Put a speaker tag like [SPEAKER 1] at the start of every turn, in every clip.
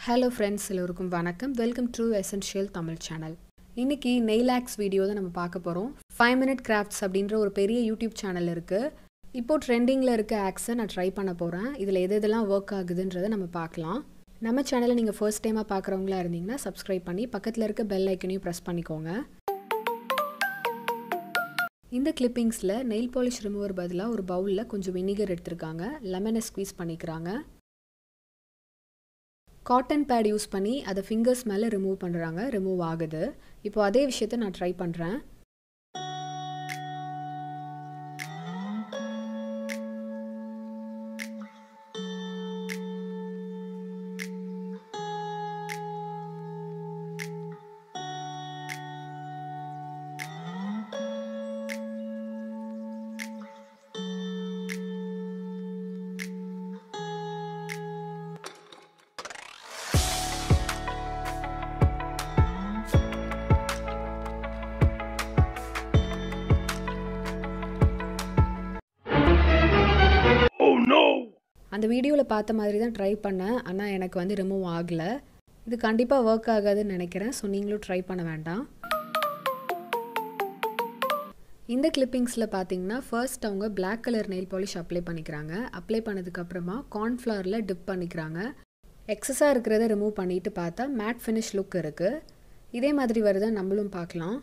[SPEAKER 1] hello friends எல்லோருக்கும் வணக்கம் welcome to essential Tamil channel இன்னைக்கு நெய்லாக்ஸ் வீடியோ தான் நம்ம பார்க்க போகிறோம் ஃபைவ் மினிட் கிராஃப்ட்ஸ் அப்படின்ற ஒரு பெரிய யூடியூப் சேனல் இருக்குது இப்போ ட்ரெண்டிங்கில் இருக்க ஆக்ஸை நான் ட்ரை பண்ண போகிறேன் இதில் எது எதெல்லாம் ஒர்க் ஆகுதுன்றதை நம்ம பார்க்கலாம் நம்ம சேனலை நீங்கள் ஃபர்ஸ்ட் டைமாக பார்க்குறவங்களா இருந்தீங்கன்னா சப்ஸ்கிரைப் பண்ணி பக்கத்தில் இருக்க பெல் ஐக்கனையும் ப்ரெஸ் பண்ணிக்கோங்க இந்த கிளிப்பிங்ஸில் நெயில் பாலிஷ் ரிமூவர் பதிலாக ஒரு பவுலில் கொஞ்சம் வினிகர் எடுத்திருக்காங்க லெமனை ஸ்குவீஸ் பண்ணிக்கிறாங்க காட்டன் பேட் யூஸ் பண்ணி அதை ஃபிங்கர்ஸ் மேலே ரிமூவ் பண்ணுறாங்க ரிமூவ் ஆகுது இப்போ அதே விஷயத்த நான் ட்ரை பண்ணுறேன் அந்த வீடியோவில் பார்த்த மாதிரி தான் ட்ரை பண்ணேன் ஆனால் எனக்கு வந்து ரிமூவ் ஆகலை இது கண்டிப்பாக ஒர்க் ஆகாதுன்னு நினைக்கிறேன் ஸோ நீங்களும் ட்ரை பண்ண வேண்டாம் இந்த கிளிப்பிங்ஸில் பார்த்தீங்கன்னா ஃபர்ஸ்ட் அவங்க black colour nail polish apply பண்ணிக்கிறாங்க அப்ளை பண்ணதுக்கப்புறமா கார்ன்ஃப்ளவரில் டிப் பண்ணிக்கிறாங்க எக்ஸஸாக இருக்கிறத ரிமூவ் பண்ணிட்டு பார்த்தா மேட் ஃபினிஷ் லுக் இருக்குது இதே மாதிரி வருதை நம்மளும் பார்க்கலாம்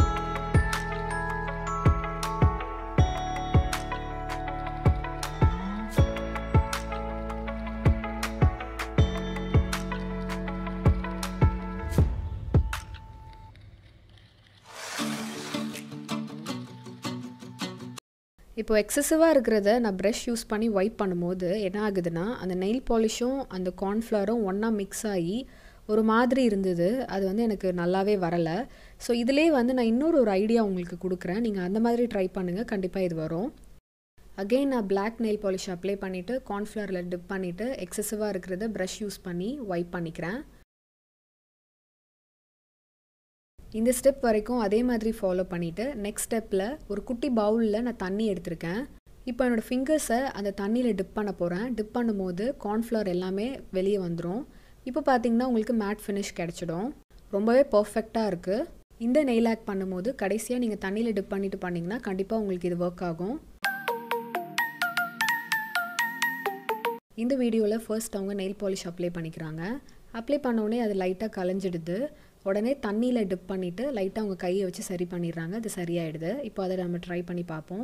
[SPEAKER 1] இப்போ எக்ஸசிவாக இருக்கிறத நான் ப்ரஷ் யூஸ் பண்ணி ஒயிட் பண்ணும்போது என்ன ஆகுதுன்னா அந்த நெயில் பாலிஷும் அந்த கார்ன்ஃப்ளவரும் ஒன்றா மிக்ஸ் ஆகி ஒரு மாதிரி இருந்தது அது வந்து எனக்கு நல்லாவே வரலை ஸோ இதிலே வந்து நான் இன்னொரு ஒரு ஐடியா உங்களுக்கு கொடுக்குறேன் நீங்கள் அந்த மாதிரி ட்ரை பண்ணுங்கள் கண்டிப்பாக இது வரும் அகெயின் நான் பிளாக் நெயில் பாலிஷ் அப்ளை பண்ணிவிட்டு கார்ன்ஃப்ளவரில் டிப் பண்ணிவிட்டு எக்ஸசிவாக இருக்கிறத ப்ரஷ் யூஸ் பண்ணி ஒயிட் பண்ணிக்கிறேன் இந்த ஸ்டெப் வரைக்கும் அதே மாதிரி ஃபாலோ பண்ணிவிட்டு நெக்ஸ்ட் ஸ்டெப்பில் ஒரு குட்டி பவுலில் நான் தண்ணி எடுத்திருக்கேன் இப்போ என்னோடய ஃபிங்கர்ஸை அந்த தண்ணியில் டிப் பண்ண போகிறேன் டிப் பண்ணும்போது கார்ன்ஃப்ளவர் எல்லாமே வெளியே வந்துடும் இப்போ பார்த்தீங்கன்னா உங்களுக்கு மேட் ஃபினிஷ் கிடச்சிடும் ரொம்பவே பர்ஃபெக்டாக இருக்குது இந்த நெயில் ஆக் பண்ணும்போது கடைசியாக நீங்கள் தண்ணியில் டிப் பண்ணிட்டு பண்ணிங்கன்னா கண்டிப்பாக உங்களுக்கு இது ஒர்க் ஆகும் இந்த வீடியோவில் ஃபர்ஸ்ட் அவங்க நெயில் பாலிஷ் அப்ளை பண்ணிக்கிறாங்க அப்ளை பண்ணோடனே அது லைட்டாக கலைஞ்சிடுது உடனே தண்ணியில் டிப் பண்ணிவிட்டு லைட்டாக அவங்க கையை வச்சு சரி பண்ணிடுறாங்க அது சரியாயிடுது இப்போ அதை நம்ம ட்ரை பண்ணி பார்ப்போம்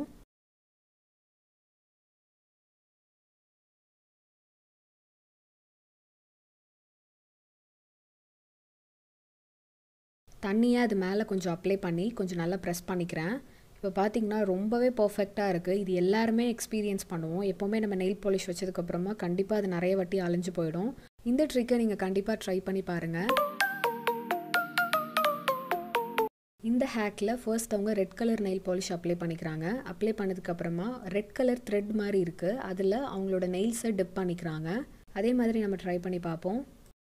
[SPEAKER 1] தண்ணியை அது மேலே கொஞ்சம் அப்ளை பண்ணி கொஞ்சம் நல்லா ப்ரெஸ் பண்ணிக்கிறேன் இப்போ பார்த்தீங்கன்னா ரொம்பவே பர்ஃபெக்டாக இருக்குது இது எல்லாருமே எக்ஸ்பீரியன்ஸ் பண்ணுவோம் எப்போவுமே நம்ம நெயில் பாலிஷ் வச்சதுக்கப்புறமா கண்டிப்பாக அது நிறைய வாட்டி அழிஞ்சு போயிடும் இந்த ட்ரிக்கை நீங்கள் கண்டிப்பாக ட்ரை பண்ணி பாருங்கள் இந்த ஹேக்கில் ஃபர்ஸ்ட் அவங்க red colour nail polish apply பண்ணிக்கிறாங்க அப்ளை பண்ணதுக்கப்புறமா ரெட் கலர் த்ரெட் மாதிரி இருக்குது அதில் அவங்களோட நெயில்ஸை டிப் பண்ணிக்கிறாங்க அதே மாதிரி நம்ம ட்ரை பண்ணி பார்ப்போம்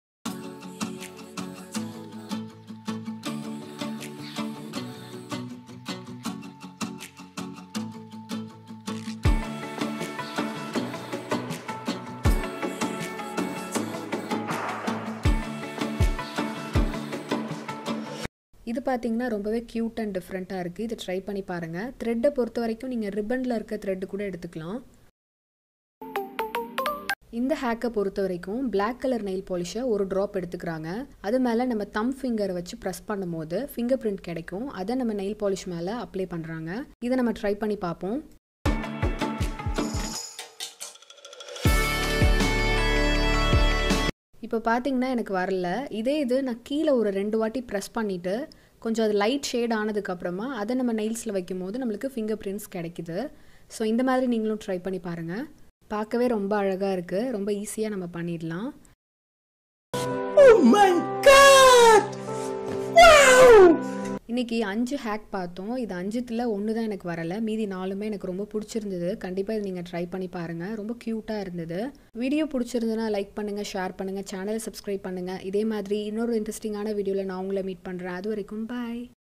[SPEAKER 1] இது பார்த்தீங்கன்னா ரொம்பவே க்யூட் அண்ட் டிஃப்ரெண்ட்டாக இருக்குது இது ட்ரை பண்ணி பாருங்கள் த்ரெட்டை பொறுத்த வரைக்கும் நீங்கள் ரிப்பனில் இருக்க த்ரெட்டு கூட எடுத்துக்கலாம் இந்த ஹேக்கை பொறுத்த வரைக்கும் பிளாக் கலர் நெயில் பாலிஷை ஒரு ட்ராப் எடுத்துக்கிறாங்க அது மேலே நம்ம தம் ஃபிங்கரை வச்சு ப்ரெஸ் பண்ணும்போது ஃபிங்கர் பிரிண்ட் கிடைக்கும் அதை நம்ம நெயில் பாலிஷ் மேலே அப்ளை பண்ணுறாங்க இதை நம்ம ட்ரை பண்ணி பார்ப்போம் இப்போ பார்த்தீங்கன்னா எனக்கு வரல இதே இது நான் கீழே ஒரு ரெண்டு வாட்டி ப்ரெஸ் பண்ணிவிட்டு கொஞ்சம் அது லைட் ஷேட் ஆனதுக்கப்புறமா அதை நம்ம நெயில்ஸில் வைக்கும் போது நம்மளுக்கு ஃபிங்கர் பிரிண்ட்ஸ் கிடைக்குது ஸோ இந்த மாதிரி நீங்களும் ட்ரை பண்ணி பாருங்கள் பார்க்கவே ரொம்ப அழகாக இருக்குது ரொம்ப ஈஸியாக நம்ம பண்ணிடலாம் இன்னைக்கு அஞ்சு ஹேக் பார்த்தோம் இது அஞ்சுத்தில் ஒன்று தான் எனக்கு வரலை மீதி நாலுமே எனக்கு ரொம்ப பிடிச்சிருந்தது கண்டிப்பாக இது நீங்கள் ட்ரை பண்ணி பாருங்கள் ரொம்ப க்யூட்டாக இருந்தது வீடியோ பிடிச்சிருந்ததுன்னா லைக் பண்ணுங்கள் ஷேர் பண்ணுங்கள் சேனலை சப்ஸ்கிரைப் பண்ணுங்கள் இதே மாதிரி இன்னொரு இன்ட்ரெஸ்டிங்கான வீடியோவில் நான் உங்களை மீட் பண்ணுறேன் அது வரைக்கும் பாய்